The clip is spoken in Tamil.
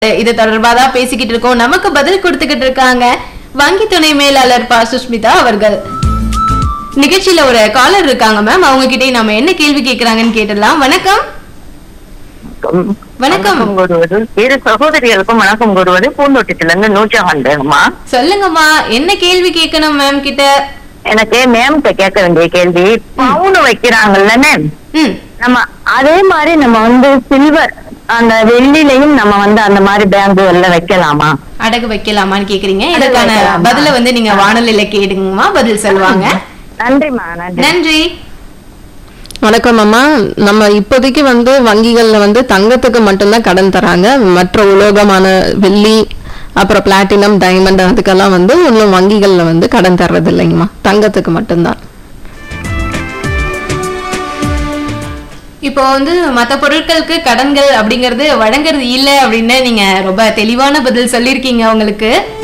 இது தொடர்பா தான் பேசிக்கிட்டு இருக்கோம் நமக்கு பதில் கொடுத்துக்கிட்டு இருக்காங்க வங்கி துணை மேலாளர் பா சுஷ்மிதா அவர்கள் நிகழ்ச்சியில ஒரு காலர் இருக்காங்க மேம் அவங்க கிட்டே நம்ம என்ன கேள்வி கேக்குறாங்கன்னு கேட்டுடலாம் வணக்கம் வணக்கம். கூறுவது இரு சகோதரிகளுக்கும் வணக்கம் கூறுவது பூந்தோட்டத்துல இருந்து நூற்றாண்டு பேருமா சொல்லுங்கம்மா என்ன கேள்வி கேட்கணும் மேம் கிட்ட எனக்கு மேம்கிட்ட கேட்க வேண்டிய கேள்வி பவுன் வைக்கிறாங்கல்ல மேம் ம் நம்ம அதே மாதிரி நம்ம வந்து சில்வர் அந்த வெள்ளிலையும் நம்ம வந்து அந்த மாதிரி பேங்குகள்ல வைக்கலாமா அடகு வைக்கலாமான்னு கேக்குறீங்க அடகு இதுக்கான வைக்கலாமா? பதில வந்து நீங்க வானொலியில கேடுங்கம்மா பதில் சொல்லுவாங்க நன்றிமா நன்றி நன்றி வணக்கம் அம்மா நம்ம இப்போதைக்கு வந்து வங்கிகள்ல வந்து தங்கத்துக்கு மட்டும்தான் கடன் தராங்க மற்ற உலோகமான வெள்ளி அப்புறம் பிளாட்டினம் டைமண்ட் அதுக்கெல்லாம் வந்து இன்னும் வங்கிகள்ல வந்து கடன் தர்றது இல்லைங்கம்மா தங்கத்துக்கு மட்டும்தான் இப்போ வந்து மத்த பொருட்களுக்கு கடன்கள் அப்படிங்கறது வழங்குறது இல்ல அப்படின்னு நீங்க ரொம்ப தெளிவான பதில் சொல்லியிருக்கீங்க உங்களுக்கு